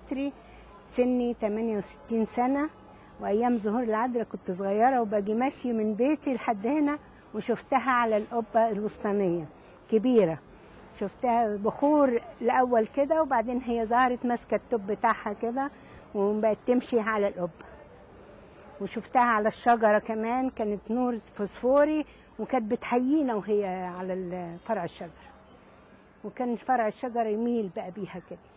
متري سني 68 سنة وأيام ظهور العذراء كنت صغيرة وباجي ماشي من بيتي لحد هنا وشفتها على القبة الوسطانية كبيرة شفتها بخور الأول كده وبعدين هي ظهرت ماسكة التوب بتاعها كده وبقت تمشي على القبة وشفتها على الشجرة كمان كانت نور فوسفوري وكانت بتحيينا وهي على ال- فرع الشجرة وكان فرع الشجرة يميل بقى بيها كده